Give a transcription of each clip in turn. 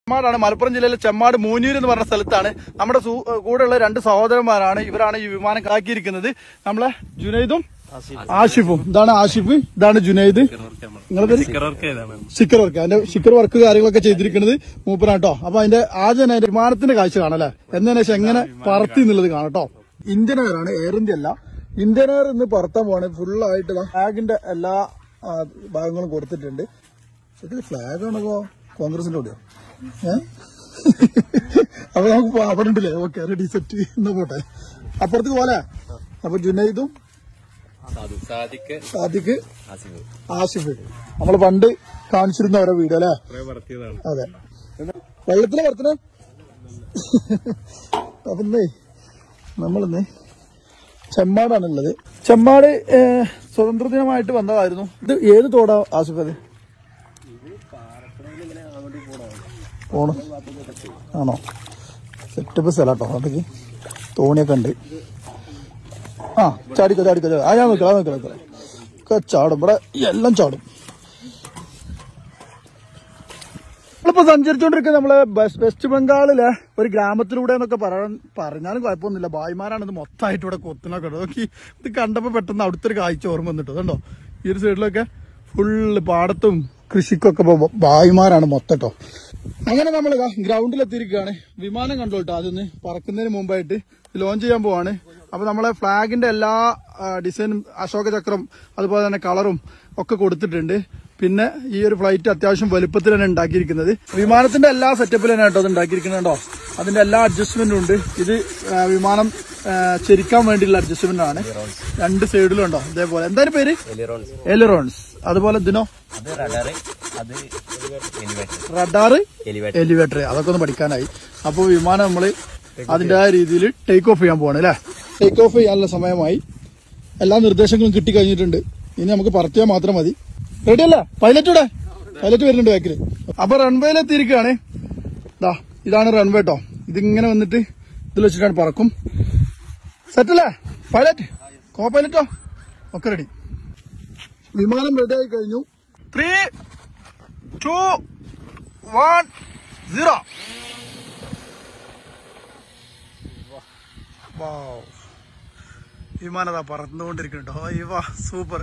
ചെമ്മാടാണ് മലപ്പുറം ജില്ലയിലെ ചെമ്മാട് മൂന്നൂർ എന്ന് പറഞ്ഞ സ്ഥലത്താണ് നമ്മുടെ സൂ- കൂടെയുള്ള രണ്ട് സഹോദരന്മാരാണ് ഇവരാണ് ഈ വിമാനം കാക്കിയിരിക്കുന്നത് നമ്മളെ ജുനൈദും ആഷിഫും ഇതാണ് ആഷിഫ് ഇതാണ് ജുനൈദ് നിങ്ങളുടെ പേര് സ്റ്റിക്കർ വർക്ക് അതിന്റെ സ്റ്റിക്കർ വർക്ക് കാര്യങ്ങളൊക്കെ ചെയ്തിരിക്കുന്നത് മൂപ്പനാട്ടോ അപ്പൊ അതിന്റെ ആദ്യം തന്നെ അതിന്റെ വിമാനത്തിന്റെ കാഴ്ച കാണല്ലേ എന്നതിന് ശേഷം എങ്ങനെ പറത്തി എന്നുള്ളത് കാണട്ടോ ഇന്ത്യൻ എയർ ആണ് എയർ ഇന്ത്യ അല്ല ഇന്ത്യൻ എയർ ഇന്ന് പറത്താൻ പോവാണ് ഫുള്ളായിട്ട് ഫ്ലാഗിന്റെ എല്ലാ ആ, ഭാഗങ്ങളും കൊടുത്തിട്ടുണ്ട് ശരിക്കും ഫ്ലാഗ് ആണോ കോൺഗ്രസിന്റെ കൂടെയോ ഏഹ് അപ്പൊ നമുക്ക് പോ- അവിടെ ഉണ്ടല്ലേ ഓക്കെ റെഡി സെറ്റ് എന്നാ പോട്ടെ അപ്പുറത്തേക്ക് പോലെ അപ്പൊ ജുനൈദും സാദിക്ക് സാദിഖ് ആസിഫ് ആസിഫ് നമ്മൾ പണ്ട് കാണിച്ചിരുന്ന ഓരോ വീഡിയോ അല്ലേ അതെ വെള്ളത്തിലെ വർത്തന അപ്പൊ ഇന്നേ നമ്മളിന്ന് ചെമ്മാടാണുള്ളത് ചെമ്മാട് ഏഹ്, സ്വതന്ത്ര ദിനമായിട്ട് വന്നതായിരുന്നു ഇത് ഏത് തോടാ ആസിഫ് അത് പോണം ആണോ സെറ്റപ്പ് സ്ഥലാട്ടോ അവിടേക്ക് തോണിയൊക്കെ ഉണ്ട് ആ ചാടിക്കോ ചാടിക്കോ ചാടി. ആ ഞാൻ നോക്കാം നോക്കാം നോക്കാം ഒക്കെ ചാടും ഇവിടെ എല്ലാം ചാടും നമ്മളിപ്പോ സഞ്ചരിച്ചുകൊണ്ടിരിക്കുന്ന നമ്മളെ ബസ് വെസ്റ്റ് ബംഗാളിലെ ഒരു ഗ്രാമത്തിലൂടെ എന്നൊക്കെ പറയാൻ പറഞ്ഞാലും കുഴപ്പമൊന്നുമില്ല ഭായിമാരാണ് ഇത് മൊത്തമായിട്ട് ഇവിടെ കൊത്തുന്നൊക്കെ നോക്കി ഇത് കണ്ടപ്പോ പെട്ടെന്ന് അവിടുത്തെ ഒരു കാഴ്ച ഓർമ്മ വന്നിട്ട് കണ്ടോ ഈ ഒരു സൈഡിലൊക്കെ ഫുള്ള് പാടത്തും കൃഷിക്കൊക്കെ ഇപ്പൊ ഭായിമാരാണ് മൊത്തം ട്ടോ അങ്ങനെ നമ്മൾ ഗ്രൗണ്ടിലെത്തിയിരിക്കുകയാണ് വിമാനം കണ്ടോട്ടോ അതൊന്ന് പറക്കുന്നതിന് മുമ്പായിട്ട് ലോഞ്ച് ചെയ്യാൻ പോവാണ് അപ്പൊ നമ്മളെ ഫ്ലാഗിന്റെ എല്ലാ ഡിസൈനും അശോക ചക്രം അതുപോലെ തന്നെ കളറും ഒക്കെ കൊടുത്തിട്ടുണ്ട് പിന്നെ ഈ ഒരു ഫ്ലൈറ്റ് അത്യാവശ്യം വലുപ്പത്തിൽ തന്നെ ഉണ്ടാക്കിയിരിക്കുന്നത് വിമാനത്തിന്റെ എല്ലാ സെറ്റപ്പിലും തന്നെ കേട്ടോ അത് ഉണ്ടാക്കിയിരിക്കുന്നുണ്ടോ അതിന്റെ എല്ലാ അഡ്ജസ്റ്റ്മെന്റും ഉണ്ട് ഇത് ആ, വിമാനം ആ, ചെരിക്കാൻ വേണ്ടിയുള്ള അഡ്ജസ്റ്റ്മെന്റ് ആണ് രണ്ട് സൈഡിലും ഉണ്ടോ ഇതേപോലെ എന്തായാലും പേര് എലിറോൺസ് എലിറോൺസ് അതുപോലെ ഇതിനോ അത് റഡാറ് അത് എലിവേറ്റർ റഡാറ് എലിവേറ്റർ എലിവേറ്റർ അതൊക്കെ ഒന്ന് പഠിക്കാനായി അപ്പോൾ വിമാനം നമ്മൾ അതിൻ്റെതായ രീതിയിൽ ടേക്ക് ഓഫ് ചെയ്യാൻ പോവാണ് അല്ലേ ടേക്ക് ഓഫ് ചെയ്യാനുള്ള സമയമായി എല്ലാ നിർദ്ദേശങ്ങളും കിട്ടി കഴിഞ്ഞിട്ടുണ്ട് ഇനി നമുക്ക് പറത്തിയാൽ മാത്രം മതി റെഡി അല്ലേ പൈലറ്റ് ഇവിടെ പൈലറ്റ് വരുന്നുണ്ട് ബാക്കിൽ അപ്പൊ റൺവേയിൽ എത്തിയിരിക്കുകയാണ് ദാ ഇതാണ് റൺവേ കേട്ടോ ഇതിങ്ങനെ വന്നിട്ട് ഇതിൽ വെച്ചിട്ടാണ് പറക്കും സെറ്റ് അല്ലേ പൈലറ്റ് കോ പൈലറ്റോ ഒക്കെ റെഡി വിമാനം റെഡി ആയി കഴിഞ്ഞു ത്രീ ടു വൺ സീറോ വിമാനതാ പറന്നുകൊണ്ടിരിക്കുന്നുണ്ടോ ഇവ സൂപ്പർ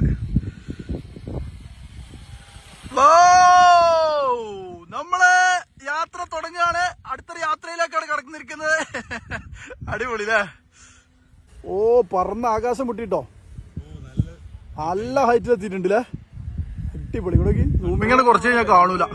നമ്മള് യാത്ര തുടങ്ങുകയാണ് അടുത്തൊരു യാത്രയിലേക്കാണ് കടന്നിരിക്കുന്നത് അടിപൊളി അല്ലേ ഓ പറന്ന ആകാശം മുട്ടിട്ടോ നല്ല ഹൈറ്റിൽ എത്തിയിട്ടുണ്ട് അല്ലേ അടിപൊളി ഇവിടെ സൂമിങ്ങനെ കുറച്ച് കഴിഞ്ഞാൽ കാണൂല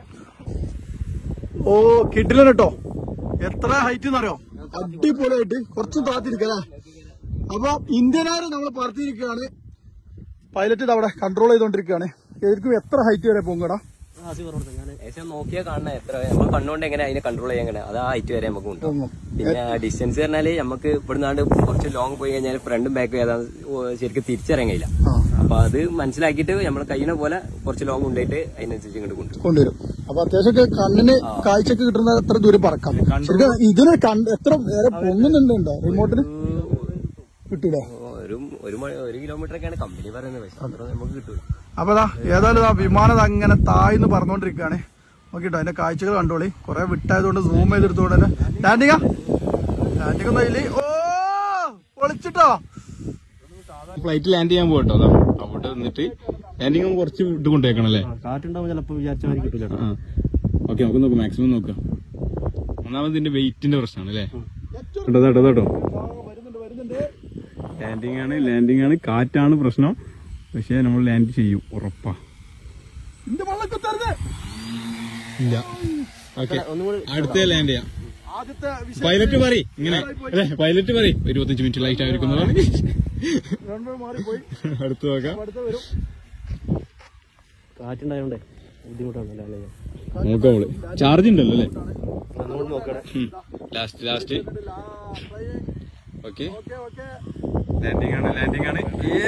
ഓ കിട്ടില്ല കേട്ടോ എത്ര ഹൈറ്റ് എന്നറിയോ അടിപൊളിയായിട്ട് കുറച്ച് താത്തിരിക്കല്ലേ അപ്പൊ ഇന്ത്യനാര് നമ്മൾ പറത്തിയിരിക്കുകയാണ് പൈലറ്റ് ഇത് അവിടെ കൺട്രോൾ ചെയ്തോണ്ടിരിക്കുകയാണ് ശരിക്കും എത്ര ഹൈറ്റ് വരെ പൊങ്ങടാ ഏകദേശം നോക്കിയാ കാണണ എത്ര നമ്മൾ കണ്ണുകൊണ്ട് എങ്ങനെ അതിനെ കൺട്രോൾ ചെയ്യാൻ എങ്ങനെ അത് ആ ഹൈറ്റ് വരെ നമുക്ക് ഉണ്ട് പൊങ്ങും പിന്നെ ഡിസ്റ്റൻസ് പറഞ്ഞാല് നമുക്ക് ഇവിടുന്നാണ്ട് കുറച്ച് ലോങ് പോയി കഴിഞ്ഞാൽ ഫ്രണ്ടും ബാക്കും ഏതാ ശരിക്കും തിരിച്ചറിയാൻ കഴിയില്ല ആ അപ്പൊ അത് മനസ്സിലാക്കിയിട്ട് നമ്മൾ കഴിയുന്ന പോലെ കുറച്ച് ലോങ് കൊണ്ടുപോയിട്ട് അതിനനുസരിച്ച് ഇങ്ങോട്ട് കൊണ്ടുവരും കൊണ്ടുവരും അപ്പൊ അത്യാവശ്യമൊക്കെ കണ്ണിന് കാഴ്ചക്ക് കിട്ടുന്ന എത്ര ദൂരം പറക്കാം ശരിക്കും ഇതിന് കണ്ട് എത്ര നേരെ പൊങ്ങുന്നുണ്ടോ റിമോട്ടിന് കിട്ടൂലേ ഒരു ഒരു മണി ഒരു കിലോമീറ്റർ ഒക്കെയാണ് കമ്പനി പറയുന്നത് പക്ഷെ അത്ര നമുക്ക് കിട്ടും അപ്പൊ ദാ ഏതായാലും ആ വിമാനം ദാ അങ്ങനെ താഴ്ന്ന് പറന്നോണ്ടിരിക്കുകയാണ് നോക്കിട്ടോ അതിന്റെ കാഴ്ചകൾ കണ്ടോളി കുറെ വിട്ടായതുകൊണ്ട് സൂം ചെയ്തെടുത്തോണ്ട് തന്നെ ലാൻഡിങ്ങാ ലാൻഡിങ് ഒന്നും ഇല്ലേ ഓ പൊളിച്ചിട്ടോ ഫ്ലൈറ്റ് ലാൻഡ് ചെയ്യാൻ പോകട്ടോ അതാ അവിടെ നിന്നിട്ട് ലാൻഡിങ് കുറച്ച് ഇത് കൊണ്ടുവയ്ക്കണം അല്ലേ കാറ്റുണ്ടാവും ചിലപ്പോ വിചാരിച്ച മാതിരി കിട്ടില്ല ആ ഓക്കെ നമുക്ക് നോക്കാം മാക്സിമം നോക്കാം ഒന്നാമത് ഇതിന്റെ വെയിറ്റിന്റെ പ്രശ്നമാണ് അല്ലേ കേട്ടോ കേട്ടോ കേട്ടോ വരുന്നുണ്ട് വരുന്നുണ്ട് ലാൻഡിങ് ആണ് ലാൻഡിങ് ആണ് കാറ്റാണ് പ്രശ്നം പക്ഷെ നമ്മൾ ലാൻഡ് ചെയ്യും ഉറപ്പാ ഇന്റെ വള്ളക്കുത്തരുത് ഇല്ല ഓക്കെ അടുത്ത ലാൻഡ് ചെയ്യാം ആദ്യത്തെ വിഷയം പൈലറ്റ് പറ ഇങ്ങനെ അല്ലെ പൈലറ്റ് പറ ഇരുപത്തഞ്ച് മിനിറ്റ് ലൈറ്റ് ആയിരിക്കുന്നതാണ് റൺവേ മാറിപ്പോയി അടുത്ത് നോക്കാം അടുത്ത വരും കാറ്റുണ്ടായോണ്ടേ ബുദ്ധിമുട്ടാണ് അല്ലേ നോക്കാം അവള് ചാർജ് ഉണ്ടല്ലോ അല്ലേ അതുകൊണ്ട് നോക്കണേ last last okay okay okay landing ആണ് ലാൻഡിങ് ആണ്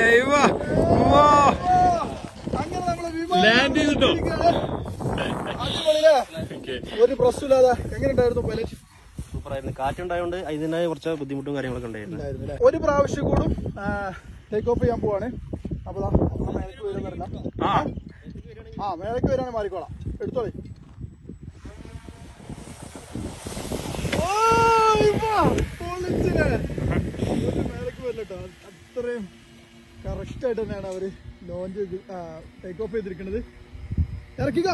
അങ്ങനെ നമ്മളെ വിമാനം ലാൻഡ് ചെയ്തിട്ടോ അടിപൊളിയല്ലേ? ഒരു പ്രശ്നമില്ലാതെ എങ്ങനെ ഉണ്ടായിരുന്നു പൈലറ്റ് സൂപ്പർ ആയിരുന്നു കാറ്റുണ്ടായോണ്ട് അതിനായ കുറച്ച് ബുദ്ധിമുട്ടും കാര്യങ്ങളൊക്കെ ഉണ്ടായിരുന്നു ഉണ്ടായിരുന്നില്ലേ? ഒരു പ്രാവശ്യം കൂടും ടേക്ക് ഓഫ് ചെയ്യാൻ പോവാണ് അപ്പൊ ദാ നമ്മള് മേലേക്ക് വരുന്നറില്ല ആ ആ മേലേക്ക് വരാണ് മാറിക്കോളാം എടുത്തോളി മോഡൽ കേട്ടോ അത്രയും കറക്റ്റ് ആയിട്ട് തന്നെയാണ് അവര് ലോഞ്ച് ചെയ്ത് ടേക്ക് ഓഫ് ചെയ്തിരിക്കുന്നത് ഇറക്കിക്കോ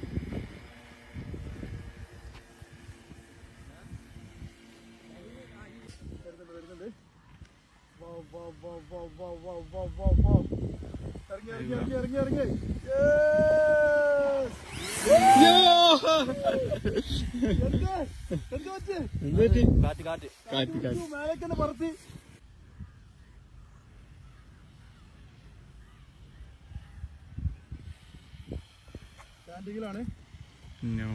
വരുന്നുണ്ട്, വരുന്നുണ്ട്. Wow, wow, wow, wow, wow, wow, wow, wow, wow. ഇറങ്ങി ഇറങ്ങി ഇറങ്ങി ഇറങ്ങി ഇറങ്ങി Yes! എന്ത്? എന്ത് പറ്റി? കാറ്റ് കാറ്റ് കാറ്റ് കാറ്റ് അയ്യോ, മേലേക്കെന്നെ പറത്തി സ്റ്റാൻഡിങ്ങിലാണ് No.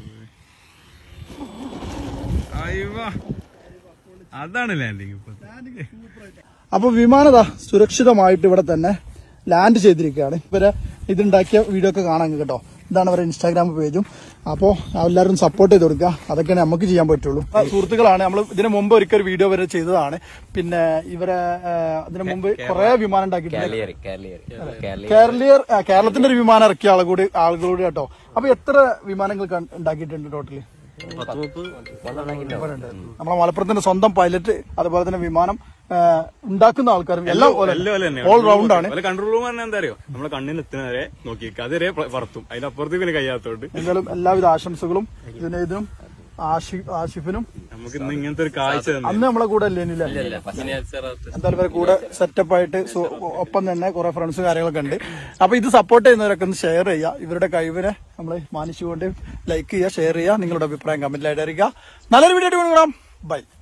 അയ്യവാ. അതാണ് ലാൻഡിങ് ഇപ്പൊ അപ്പൊ വിമാനത സുരക്ഷിതമായിട്ട് ഇവിടെ തന്നെ ലാൻഡ് ചെയ്തിരിക്കുകയാണ് ഇവരെ ഇതുണ്ടാക്കിയ വീഡിയോ ഒക്കെ കാണാൻ കേട്ടോ ഇതാണ് അവരുടെ ഇൻസ്റ്റാഗ്രാം പേജും അപ്പോൾ എല്ലാവരും സപ്പോർട്ട് ചെയ്ത് കൊടുക്കുക അതൊക്കെയാണ് നമുക്ക് ചെയ്യാൻ പറ്റുള്ളൂ ആ, സുഹൃത്തുക്കളാണ് നമ്മൾ ഇതിന് മുമ്പ് ഒരിക്കൽ ഒരു വീഡിയോ വരെ ചെയ്തതാണ് പിന്നെ ഇവരെ ആ, അതിന് മുമ്പ് കുറെ വിമാനം ഉണ്ടാക്കിയിട്ടുണ്ട് കാലിയർ കാലിയർ കാലിയർ കേരളീയർ ആ, കേരളത്തിന്റെ ഒരു വിമാനം ഇറക്കിയ ആളുകൂടി ആളുകളൂടി കേട്ടോ അപ്പൊ എത്ര വിമാനങ്ങൾ കൺ- ഉണ്ടാക്കിയിട്ടുണ്ട് ടോട്ടല് പത്ത് മുപ്പ് നമ്മളെ മലപ്പുറത്തിന്റെ സ്വന്തം പൈലറ്റ് അതുപോലെ തന്നെ വിമാനം ആ, ഉണ്ടാക്കുന്ന ആൾക്കാരും എല്ലാം ഓൾ റൗണ്ട് ആണ് കൺട്രോൾ റൂം പറഞ്ഞാൽ എന്താ അറിയോ നമ്മളെ കണ്ണിന് എത്തുന്നവരെ നോക്കി അതുവരെ പറത്തും അതിനപ്പുറത്തേക്ക് പിന്നെ കഴിയാത്തോണ്ട് എന്തായാലും എല്ലാവിധ ആശംസകളും ഇതിന് ഇതിനും ആഷി- ആഷിഫിനും നമുക്ക് ഇന്ന് ഇങ്ങനത്തെ ഒരു കാഴ്ച തന്നെ അന്ന് നമ്മളെ കൂടെ അല്ലേനില്ലേ എന്തായാലും ഇവരെ കൂടെ സെറ്റപ്പ് ആയിട്ട് സു- ഒപ്പം തന്നെ കുറെ ഫ്രണ്ട്സും കാര്യങ്ങളൊക്കെ ഉണ്ട് അപ്പൊ ഇത് സപ്പോർട്ട് ചെയ്യുന്നവരൊക്കെ ഒന്ന് ഷെയർ ചെയ്യുക ഇവരുടെ കഴിവിനെ നമ്മൾ മാനിച്ചുകൊണ്ട് ലൈക്ക് ചെയ്യുക ഷെയർ ചെയ്യുക നിങ്ങളുടെ അഭിപ്രായം കമന്റിലായിട്ട് അറിയിക്കുക നല്ലൊരു വീഡിയോ ആയിട്ട് കാണാം ബൈ